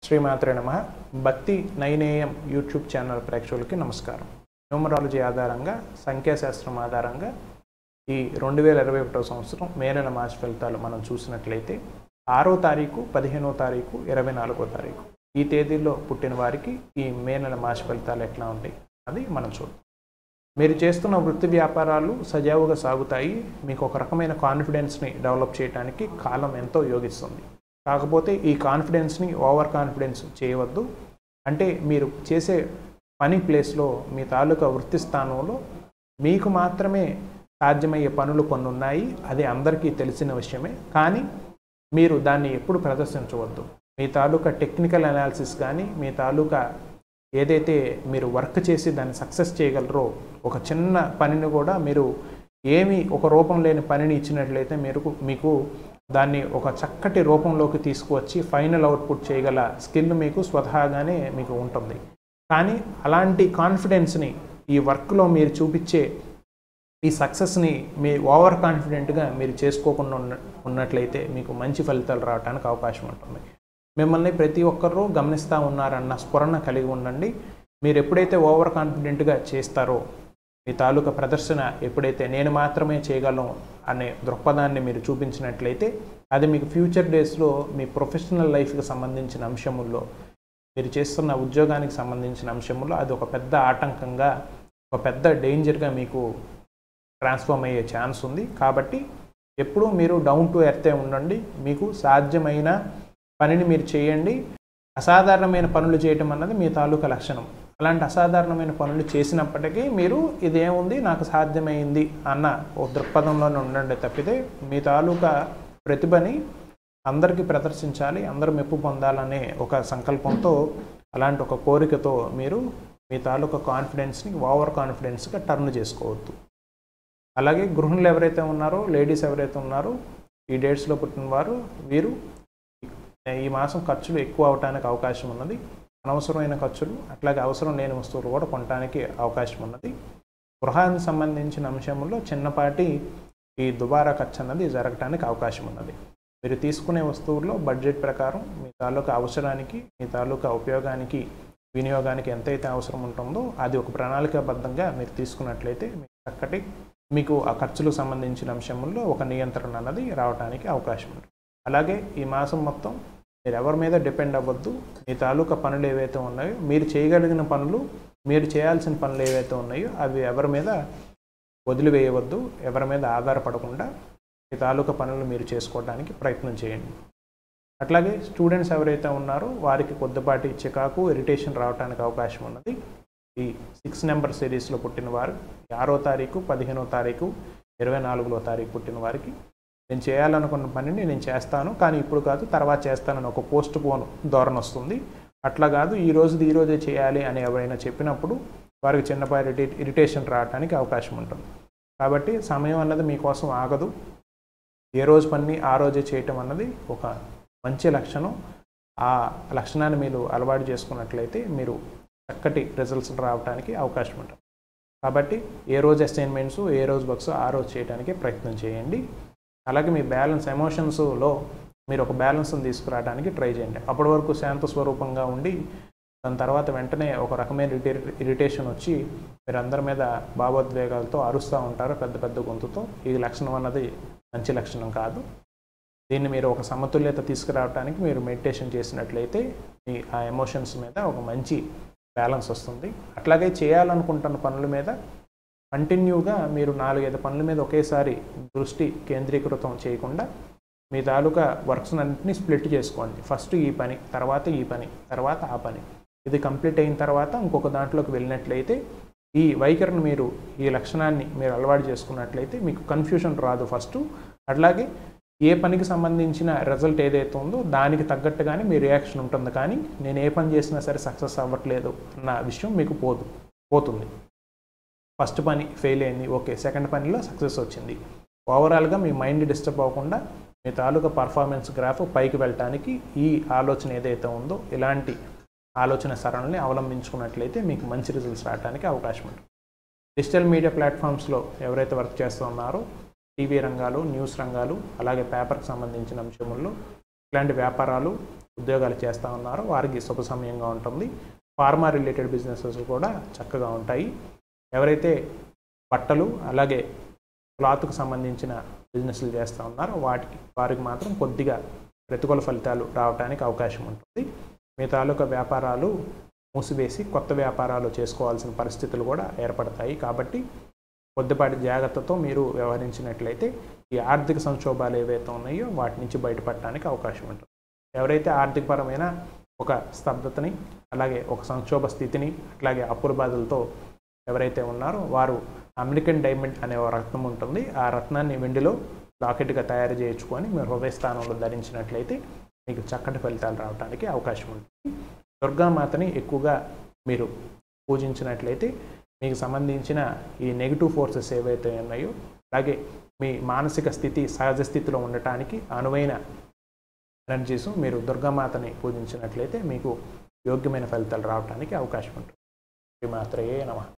శ్రీమాత్రే నమ భక్తి నైనేయం యూట్యూబ్ ఛానల్ ప్రేక్షకులకి నమస్కారం న్యూమరాలజీ ఆధారంగా సంఖ్యాశాస్త్రం ఆధారంగా ఈ రెండు వేల ఇరవై ఒకటో సంవత్సరం మే నెల మార్చి ఫలితాలు మనం చూసినట్లయితే ఆరో తారీఖు పదిహేనో తారీఖు ఇరవై నాలుగో తారీఖు ఈ తేదీల్లో పుట్టిన వారికి ఈ మే నెల మార్చి ఫలితాలు ఎట్లా ఉంటాయి అది మనం చూద్దాం మీరు చేస్తున్న వృత్తి వ్యాపారాలు సజావుగా సాగుతాయి మీకు ఒక రకమైన కాన్ఫిడెన్స్ని డెవలప్ చేయడానికి కాలం ఎంతో యోగిస్తుంది కాకపోతే ఈ కాన్ఫిడెన్స్ని ఓవర్ కాన్ఫిడెన్స్ చేయవద్దు అంటే మీరు చేసే పని ప్లేస్లో మీ తాలూకా వృత్తి స్థానంలో మీకు మాత్రమే సాధ్యమయ్యే పనులు కొన్ని ఉన్నాయి అది అందరికీ తెలిసిన విషయమే కానీ మీరు దాన్ని ఎప్పుడు ప్రదర్శించవద్దు మీ తాలూకా టెక్నికల్ అనాలిసిస్ కానీ మీ తాలూకా ఏదైతే మీరు వర్క్ చేసి దాన్ని సక్సెస్ చేయగలరో ఒక చిన్న పనిని కూడా మీరు ఏమి ఒక రూపం లేని పనిని ఇచ్చినట్లయితే మీరు మీకు దాన్ని ఒక చక్కటి రూపంలోకి తీసుకువచ్చి ఫైనల్ అవుట్పుట్ చేయగల స్కిల్ మీకు స్వతహాగానే మీకు ఉంటుంది కానీ అలాంటి కాన్ఫిడెన్స్ని ఈ వర్క్లో మీరు చూపించే ఈ సక్సెస్ని మీ ఓవర్ కాన్ఫిడెంట్గా మీరు చేసుకోకుండా ఉన్న ఉన్నట్లయితే మీకు మంచి ఫలితాలు రావడానికి అవకాశం ఉంటుంది మిమ్మల్ని ప్రతి ఒక్కరూ గమనిస్తూ ఉన్నారన్న స్ఫురణ కలిగి ఉండండి మీరు ఎప్పుడైతే ఓవర్ కాన్ఫిడెంట్గా చేస్తారో మీ తాలూకా ప్రదర్శన ఎప్పుడైతే నేను మాత్రమే చేయగలను అనే దృక్పథాన్ని మీరు చూపించినట్లయితే అది మీకు ఫ్యూచర్ డేస్లో మీ ప్రొఫెషనల్ లైఫ్కి సంబంధించిన అంశముల్లో మీరు చేస్తున్న ఉద్యోగానికి సంబంధించిన అంశంలో అది ఒక పెద్ద ఆటంకంగా ఒక పెద్ద డేంజర్గా మీకు ట్రాన్స్ఫార్మ్ అయ్యే ఛాన్స్ ఉంది కాబట్టి ఎప్పుడూ మీరు డౌన్ టు ఎర్తే ఉండండి మీకు సాధ్యమైన పనిని మీరు చేయండి అసాధారణమైన పనులు చేయటం అన్నది మీ తాలూకా లక్షణం అలాంటి అసాధారణమైన పనులు చేసినప్పటికీ మీరు ఇదేముంది నాకు సాధ్యమైంది అన్న ఓ దృక్పథంలోనే ఉండండి తప్పితే మీ తాలూకా ప్రతిభని అందరికీ ప్రదర్శించాలి అందరూ మెప్పు పొందాలనే ఒక సంకల్పంతో అలాంటి ఒక కోరికతో మీరు మీ తాలూకా కాన్ఫిడెన్స్ని ఓవర్ కాన్ఫిడెన్స్గా టర్న్ చేసుకోవద్దు అలాగే గృహిణులు ఎవరైతే ఉన్నారో లేడీస్ ఎవరైతే ఉన్నారో ఈ డేట్స్లో పుట్టిన వారు వీరు ఈ మాసం ఖర్చులు ఎక్కువ అవడానికి అవకాశం ఉన్నది అనవసరమైన ఖర్చులు అట్లాగే అవసరం లేని వస్తువులు కూడా కొనడానికి అవకాశం ఉన్నది గృహానికి సంబంధించిన అంశంలో చిన్నపాటి ఈ దుబారా ఖర్చు అన్నది జరగటానికి అవకాశం ఉన్నది మీరు తీసుకునే వస్తువుల్లో బడ్జెట్ ప్రకారం మీ తాలూకా అవసరానికి మీ తాలూకా ఉపయోగానికి వినియోగానికి ఎంతైతే అవసరం ఉంటుందో అది ఒక ప్రణాళికాబద్ధంగా మీరు తీసుకున్నట్లయితే మీకు చక్కటి మీకు ఆ ఖర్చులకు సంబంధించిన అంశంలో ఒక నియంత్రణ అన్నది రావడానికి అవకాశం ఉంటుంది అలాగే ఈ మాసం మొత్తం మీరు ఎవరి మీద డిపెండ్ అవ్వద్దు మీ తాలూకా పనులు ఏవైతే ఉన్నాయో మీరు చేయగలిగిన పనులు మీరు చేయాల్సిన పనులు ఏవైతే ఉన్నాయో అవి ఎవరి మీద వదిలివేయవద్దు ఎవరి మీద ఆధారపడకుండా మీ తాలూకా పనులు మీరు చేసుకోవడానికి ప్రయత్నం చేయండి అట్లాగే స్టూడెంట్స్ ఎవరైతే ఉన్నారో వారికి కొద్దిపాటి చికాకు ఇరిటేషన్ రావడానికి అవకాశం ఉన్నది ఈ సిక్స్ నెంబర్ సిరీస్లో పుట్టిన వారు ఆరో తారీఖు పదిహేనో తారీఖు ఇరవై నాలుగులో తారీఖు పుట్టిన వారికి నేను చేయాలనుకున్న పనిని నేను చేస్తాను కానీ ఇప్పుడు కాదు తర్వాత చేస్తానని ఒక పోస్ట్ పోన్ ధోరణ వస్తుంది అట్లా కాదు ఈ రోజుది ఈ రోజే చేయాలి అని ఎవరైనా చెప్పినప్పుడు వారికి చిన్నపాటి ఇరిటే ఇరిటేషన్ రావడానికి అవకాశం ఉంటుంది కాబట్టి సమయం అన్నది మీకోసం ఆగదు ఏ రోజు పని ఆ రోజే చేయటం అన్నది ఒక మంచి లక్షణం ఆ లక్షణాన్ని మీరు అలవాటు చేసుకున్నట్లయితే మీరు చక్కటి రిజల్ట్స్ రావడానికి అవకాశం ఉంటుంది కాబట్టి ఏ రోజు అసైన్మెంట్స్ ఏ రోజు వర్క్స్ ఆ రోజు చేయడానికి ప్రయత్నం చేయండి అలాగే మీ బ్యాలెన్స్ ఎమోషన్స్లో మీరు ఒక బ్యాలెన్స్ని తీసుకురావడానికి ట్రై చేయండి అప్పటి వరకు శాంత స్వరూపంగా ఉండి దాని తర్వాత వెంటనే ఒక రకమైన ఇరిటే ఇరిటేషన్ వచ్చి మీరు అందరి మీద భావోద్వేగాలతో అరుస్తూ ఉంటారు పెద్ద పెద్ద గొంతుతో ఈ లక్షణం అన్నది మంచి లక్షణం కాదు దీన్ని మీరు ఒక సమతుల్యత తీసుకురావడానికి మీరు మెడిటేషన్ చేసినట్లయితే మీ ఆ ఎమోషన్స్ మీద ఒక మంచి బ్యాలెన్స్ వస్తుంది అట్లాగే చేయాలనుకుంటున్న పనుల మీద కంటిన్యూగా మీరు నాలుగైదు పనుల మీద ఒకేసారి దృష్టి కేంద్రీకృతం చేయకుండా మీ తాలూకా వర్క్స్ అన్నింటినీ స్ప్లిట్ చేసుకోండి ఫస్ట్ ఈ పని తర్వాత ఈ పని తర్వాత ఆ పని ఇది కంప్లీట్ అయిన తర్వాత ఇంకొక దాంట్లోకి వెళ్ళినట్లయితే ఈ వైఖరిని మీరు ఈ లక్షణాన్ని మీరు అలవాటు చేసుకున్నట్లయితే మీకు కన్ఫ్యూషన్ రాదు ఫస్ట్ అట్లాగే ఏ పనికి సంబంధించిన రిజల్ట్ ఏదైతే ఉందో దానికి తగ్గట్టుగానే మీ రియాక్షన్ ఉంటుంది కానీ నేను ఏ పని చేసినా సరే సక్సెస్ అవ్వట్లేదు అన్న విషయం మీకు పోదు పోతుంది ఫస్ట్ పని ఫెయిల్ అయింది ఓకే సెకండ్ పనిలో సక్సెస్ వచ్చింది ఓవరాల్గా మీ మైండ్ డిస్టర్బ్ అవ్వకుండా మీ తాలూకా పర్ఫార్మెన్స్ గ్రాఫ్ పైకి వెళ్ళటానికి ఈ ఆలోచన ఏదైతే ఉందో ఇలాంటి ఆలోచన సరళిని అవలంబించుకున్నట్లయితే మీకు మంచి రిజల్ట్స్ రావడానికి అవకాశం ఉంటుంది డిజిటల్ మీడియా ప్లాట్ఫామ్స్లో ఎవరైతే వర్క్ చేస్తూ ఉన్నారో టీవీ రంగాలు న్యూస్ రంగాలు అలాగే పేపర్కి సంబంధించిన అంశముల్లో ఇలాంటి వ్యాపారాలు ఉద్యోగాలు చేస్తూ ఉన్నారో వారికి శుభ సమయంగా ఉంటుంది ఫార్మా రిలేటెడ్ బిజినెసెస్ కూడా చక్కగా ఉంటాయి ఎవరైతే బట్టలు అలాగే క్లాత్కు సంబంధించిన బిజినెస్లు చేస్తూ ఉన్నారో వాటికి వారికి మాత్రం కొద్దిగా ప్రతికూల ఫలితాలు రావడానికి అవకాశం ఉంటుంది మీ తాలూకా వ్యాపారాలు మూసివేసి కొత్త వ్యాపారాలు చేసుకోవాల్సిన పరిస్థితులు కూడా ఏర్పడతాయి కాబట్టి కొద్దిపాటి జాగ్రత్తతో మీరు వ్యవహరించినట్లయితే ఈ ఆర్థిక సంక్షోభాలు ఏవైతే ఉన్నాయో వాటి నుంచి బయటపడటానికి అవకాశం ఉంటుంది ఎవరైతే ఆర్థికపరమైన ఒక స్తబ్దతని అలాగే ఒక సంక్షోభ స్థితిని అట్లాగే అప్పుల బాధలతో ఎవరైతే ఉన్నారో వారు అమెరికన్ డైమండ్ అనే ఒక రత్నం ఉంటుంది ఆ రత్నాన్ని వెండిలో లాకెట్గా తయారు చేయించుకొని మీరు హృదయ స్థానంలో ధరించినట్లయితే మీకు చక్కటి ఫలితాలు రావడానికి అవకాశం ఉంటుంది దుర్గామాతని ఎక్కువగా మీరు పూజించినట్లయితే మీకు సంబంధించిన ఈ నెగిటివ్ ఫోర్సెస్ ఏవైతే ఉన్నాయో అలాగే మీ మానసిక స్థితి సహజ స్థితిలో ఉండటానికి అనువైన ఎనర్జీస్ మీరు దుర్గామాతని పూజించినట్లయితే మీకు యోగ్యమైన ఫలితాలు రావడానికి అవకాశం ఉంటుంది శ్రీమాత్రయే నమ